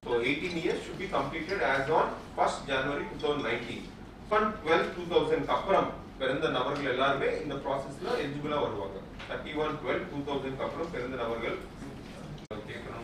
So 18 years should be completed as on 1st January 2019. Fund 12 2000 அப்புறம் பிறந்த நபர்கள் எல்லாருமே இந்த ப்ராசஸ்ல எலிஜிபிளா வருவாங்க thirty one twelve two thousand அப்புறம் பிறந்த நபர்கள் கேட்கணும்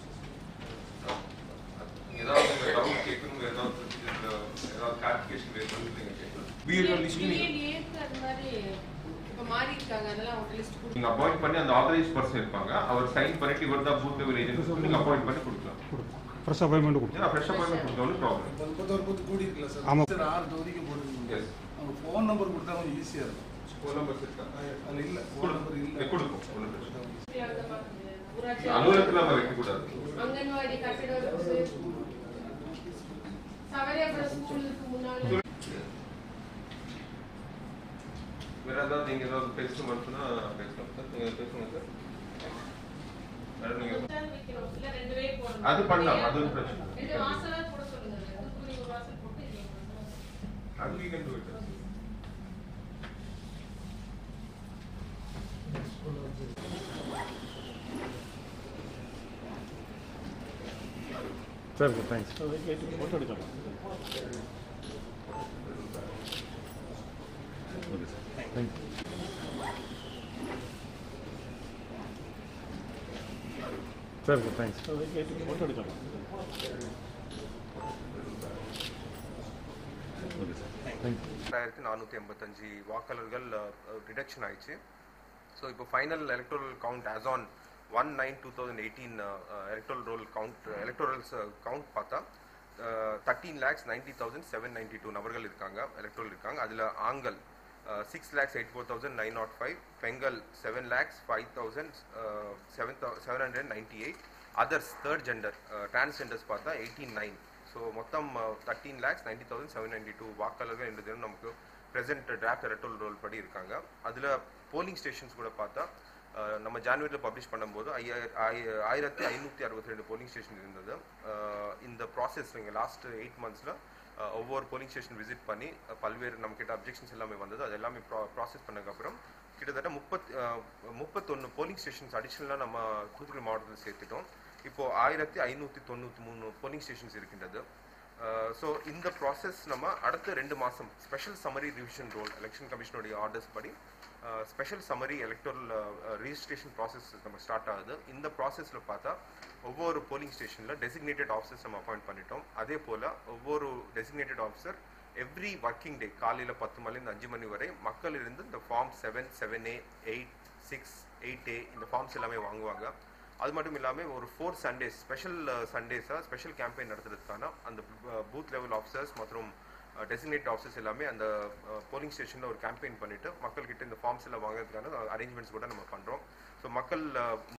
ஏதாவது டவுட் கேட்கணும் ஏதாவது இதுல ஏதாவது கிளாரிஃபிகேஷன் வேணும் நீங்க கேட்கலாம் பிஎல்ஓ லிஸ்ட் டிஎன்ஏக்கு அது மாதிரி இப்ப மாறி இருக்காங்க அதெல்லாம் அவங்க லிஸ்ட் கொடுத்து நீங்க அப்பாயிண்ட் பண்ணி அந்த ஆதரைஸ் பர்சன் இருப்பாங்க அவர் சைன் பண்ணிட்டு இவர் தான் பூத் லெவல் ஏஜென்ட் நீங்க அப்பாயிண்ட் பண்ணி கொடுக்கலாம் ஃப்ரெஷ் அப்பாயின்மெண்ட் கொடுத்து ஏன்னா ஃப்ரெஷ் அப்பாயின்மெண்ட் கொடுத்தாலும் ப்ராப்ளம் இப்போ முப்பத்தோரு பூத்து கூடி இருக்குல்ல சார் ஆமா. சார் ஆறு தொகுதிக்கு போட்டுருக்கீங்க Yes. அவங்க ஃபோன் நம்பர் கொடுத்தா கொஞ்சம் ஈஸியாக இருக்கும் ஃபோன் நம்பர்ஸ் இருக்கா அதில் இல்லை ஃபோன் நம்பர் இல்லை கொடுப்போம் ஒண்ணும் பிரச்சனை இல்லை. அந்த மாதிரி ஊராட்சி அலுவலகத்துல நம்ம வைக்க கூடாது அங்கன்வாடி கட்டிட சவரியபுரம் ஸ்கூலுக்கு முன்னாடி வேற ஏதாவது நீங்க ஏதாவது பேசணும் மட்டும்னா பேசலாம் சார் நீங்க பேசுங்க சார் வேற நீங்க வைக்கணும் இல்ல ரெண்டு வே போடணும் அது பண்ணலாம், அது ஒரு பிரச்சனை இல்லை. ரெண்டு வாசலா போட சொல்லுங்க ரெண்டு துணி ஒரு வாசல் போட்டு இது ஒரு வாசல். அது we can do it. சரி சார் தேங்க்ஸ் ஃபோட்டோ எடுக்கலாம் ஓகே சார் தேங்க்யூ சரி சார் தேங்க்ஸ் ஃபோட்டோ எடுக்கலாம் ஓகே சார் தேங்க்யூ ரெண்டாயிரத்தி நானூற்றி எண்பத்தஞ்சு வாக்காளர்கள் ரிடக்ஷன் ஆயிடுச்சு ஸோ இப்போ final electoral count as on one nine two thousand eighteen electoral roll count electorals count பார்த்தா thirteen lakhs ninety thousand seven ninety two நபர்கள் இருக்காங்க எலக்ட்ரல் இருக்காங்க அதில் ஆண்கள் six lakhs eight four thousand nine nought five பெண்கள் seven lakhs five thousand seven seven hundred ninety eight others third gender transgenders பார்த்தா eighteen nine so மொத்தம் thirteen lakhs ninety thousand seven ninety two வாக்காளர்கள் இன்று தினம் நமக்கு ப்ரெசென்ட் டிராஃப்ட் எலக்ட்ரல் ரோல் படி இருக்காங்க அதில் போலிங் ஸ்டேஷன்ஸ் கூட பார்த்தா அஹ், நம்ம ஜான்வரியில் பப்ளிஷ் பண்ணும்போது ஐயாயிர- ஆய- ஆயிரத்தி ஐநூற்றி அறுபத்தி ரெண்டு போலிங் ஸ்டேஷன் இருந்தது அஹ், இந்த ப்ராசஸ் நீங்கள் லாஸ்ட் எயிட் மந்த்ஸில் ஒவ்வொரு போலிங் ஸ்டேஷன் விசிட் பண்ணி அஹ், பல்வேறு நம்மக்கிட்ட அப்ஜெக்ஷன்ஸ் எல்லாமே வந்தது அது எல்லாமே ப்ராசஸ் பண்ணதுக்கப்புறம் கிட்டத்தட்ட முப்பத் முப்பத்தொன்று போலிங் ஸ்டேஷன்ஸ் அடிஷ்னலாக நம்ம தூத்துக்குடி மாவட்டத்தில் சேர்த்துட்டோம் இப்போ ஆயிரத்தி ஐநூற்றி தொண்ணூற்றி மூணு போலிங் ஸ்டேஷன்ஸ் இருக்கின்றது ஸோ இந்த ப்ராசஸ் நம்ம அடுத்த ரெண்டு மாதம் special summary revision roll election கமிஷனுடைய ஆர்டர்ஸ் படி special summary electoral registration process நம்ம ஸ்டார்ட் ஆகுது இந்த ப்ராசஸில் பார்த்தா ஒவ்வொரு போலிங் ஸ்டேஷனில் டெசிக்னேட்டட் ஆஃபீஸர்ஸ் நம்ம அப்பாயிண்ட் பண்ணிட்டோம் அதே போல் ஒவ்வொரு designated officer every working day காலையில் பத்து மணிலேருந்து அஞ்சு மணி வரை மக்களிருந்து இந்த form seven seven A eight six eight A இந்த ஃபார்ம்ஸ் எல்லாமே வாங்குவாங்க அது மட்டும் இல்லாமல் ஒரு ஃபோர் சண்டேஸ் ஸ்பெஷல் சண்டேஸாக ஸ்பெஷல் கேம்பெயின் நடத்துறதுக்கான அந்த பூத் லெவல் ஆஃபீஸர்ஸ் மற்றும் டெசிக்னேட் ஆஃபீஸர்ஸ் எல்லாமே அந்த போலிங் ஸ்டேஷனில் ஒரு கேம்பெயின் பண்ணிட்டு மக்கள்கிட்ட இந்த ஃபார்ம்ஸ் எல்லாம் வாங்குறதுக்கான அரேஞ்ச்மெண்ட்ஸ் கூட நம்ம பண்ணுறோம் ஸோ மக்கள்